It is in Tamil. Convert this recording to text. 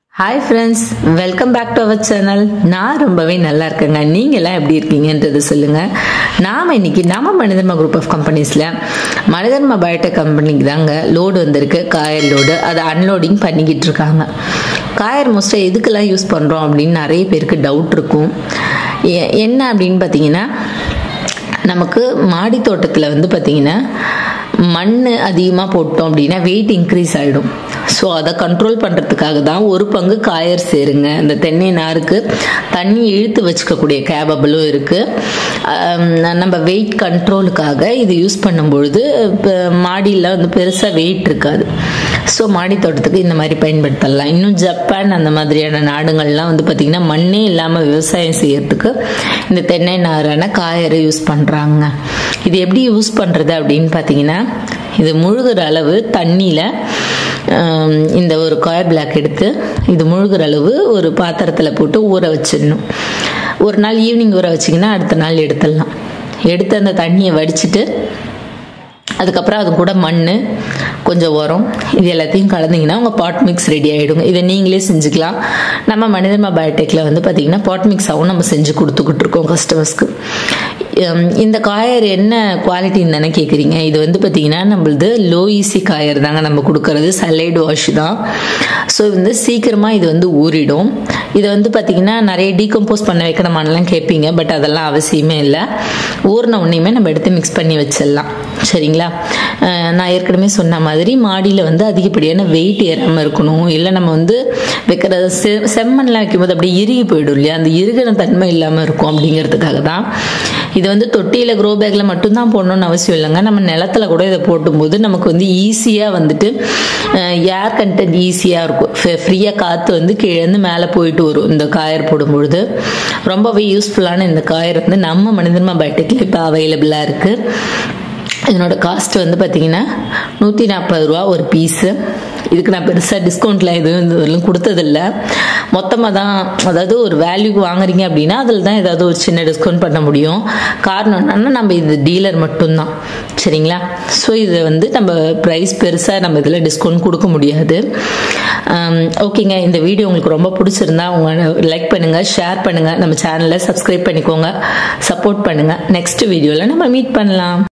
hi friends welcome back to our channel நான் ரொம்பவே நல்லா இருக்கேங்க நீங்களாம் எப்படி இருக்கீங்கன்றது சொல்லுங்கள் நாம் இன்னைக்கு நம்ம மனிதர்மா குரூப் ஆஃப் கம்பெனிஸில் மனிதர்மா பயோடெக் கம்பெனிக்கு தாங்க லோடு வந்திருக்கு காயர் லோடு அதை அன்லோடிங் பண்ணிக்கிட்டு இருக்காங்க காயர் மோஸ்ட்டாக எதுக்கெல்லாம் யூஸ் பண்ணுறோம் அப்படின்னு நிறைய பேருக்கு டவுட் இருக்கும் எ- என்ன அப்படின்னு பார்த்தீங்கன்னா நமக்கு மாடி தோட்டத்தில் வந்து பார்த்திங்கன்னா மண் அதிகமாக போட்டோம் அப்படின்னா வெயிட் இன்க்ரீஸ் ஆகிடும் ஸோ அதை கண்ட்ரோல் பண்ணுறதுக்காக தான் ஒரு பங்கு காயர் சேருங்க இந்த தென்னை நாருக்கு தண்ணி இழுத்து வச்சுக்கக்கூடிய கேபபிளும் இருக்குது நம்ம வெயிட் கண்ட்ரோலுக்காக இது யூஸ் பண்ணும்பொழுது இப்போ மாடியில் வந்து பெருசாக வெயிட் இருக்காது ஸோ மாடி தோட்டத்துக்கு இந்த மாதிரி பயன்படுத்தலாம் இன்னும் ஜப்பான் அந்த மாதிரியான நாடுகள்லாம் வந்து பார்த்திங்கன்னா மண்ணே இல்லாமல் விவசாயம் செய்யறதுக்கு இந்த தென்னை நாரான காயரை யூஸ் பண்ணுறாங்க இது எப்படி யூஸ் பண்ணுறது அப்படின்னு பார்த்தீங்கன்னா இது முழுகிற அளவு தண்ணியில் இந்த ஒரு காயர் பிளாக் எடுத்து இது முழுகிற அளவு ஒரு பாத்திரத்தில் போட்டு ஊற வச்சிடணும் ஒரு நாள் ஈவினிங் ஊற வச்சிங்கன்னா அடுத்த நாள் எடுத்துடலாம் எடுத்து அந்த தண்ணியை வடிச்சிட்டு அதுக்கப்புறம் அது கூட மண் கொஞ்சம் உரம் இது எல்லாத்தையும் கலந்தீங்கன்னா உங்கள் பாட் மிக்ஸ் ரெடி ஆகிடுங்க இதை நீங்களே செஞ்சுக்கலாம் நம்ம மனிதர்மா பயோடெக்கில் வந்து பார்த்தீங்கன்னா பாட் மிக்ஸாகவும் நம்ம செஞ்சு கொடுத்துக்கிட்டு இருக்கோம் கஸ்டமர்ஸ்க்கு ஹம், இந்த காயர் என்ன குவாலிட்டின்னு தானே கேட்குறீங்க இது வந்து பார்த்தீங்கன்னா நம்மளது லோ ஈஸி காயர் தாங்க நம்ம கொடுக்கறது சலைடு வாஷ் தான் ஸோ வந்து சீக்கிரமாக இது வந்து ஊறிடும் இதை வந்து பார்த்தீங்கன்னா நிறைய டீகம்போஸ் பண்ண வைக்கணுமான்லாம் கேட்பீங்க பட் அதெல்லாம் அவசியமே இல்லை ஊறின உடனேயுமே நம்ம எடுத்து மிக்ஸ் பண்ணி வச்சிடலாம் சரிங்களா அஹ் நான் ஏற்கனவே சொன்ன மாதிரி மாடியில் வந்து அதிகப்படியான வெயிட் ஏறாமல் இருக்கணும் இல்லை நம்ம வந்து வைக்கிற செ செம்மண்லாம் வைக்கும்போது அப்படியே இறுகி போயிடும் இல்லையா அந்த இறுகின தன்மை இல்லாமல் இருக்கும் அப்படிங்கிறதுக்காக தான் இது வந்து தொட்டியில் க்ரோ பேக்கில் மட்டும்தான் போடணும்னு அவசியம் இல்லைங்க நம்ம நிலத்துல கூட இதை போடும்போது நமக்கு வந்து ஈஸியாக வந்துட்டு ஏர் கண்டென்ட் ஈஸியாக இருக்கும் ஃப்ரீயாக காற்று வந்து கீழேருந்து மேலே போயிட்டு வரும் இந்த காயர் போடும்பொழுது ரொம்பவே யூஸ்ஃபுல்லான இந்த காயர் வந்து நம்ம மனிதர்மா பயோடெக்கில் இப்போ அவைலபிளாக இருக்குது இதனோட காஸ்ட் வந்து பார்த்தீங்கன்னா நூற்றி நாற்பது ரூபா ஒரு பீஸு இதுக்கு நான் பெருசாக டிஸ்கவுண்ட்டில் எதுவும் இந்த வரலும் கொடுத்ததில்ல மொத்தமாக தான் அதாவது ஒரு வேல்யூக்கு வாங்குறீங்க அப்படின்னா அதில் தான் ஏதாவது ஒரு சின்ன டிஸ்கவுண்ட் பண்ண முடியும் காரணம் என்னன்னா நம்ம இது டீலர் மட்டும்தான் சரிங்களா ஸோ இதை வந்து நம்ம ப்ரைஸ் பெருசாக நம்ம இதில் டிஸ்கவுண்ட் கொடுக்க முடியாது ஓகேங்க இந்த வீடியோ உங்களுக்கு ரொம்ப பிடிச்சிருந்தா உங்க லைக் பண்ணுங்கள் ஷேர் பண்ணுங்கள் நம்ம சேனலை சப்ஸ்கிரைப் பண்ணிக்கோங்க சப்போர்ட் பண்ணுங்கள் நெக்ஸ்ட் வீடியோவில் நம்ம மீட் பண்ணலாம்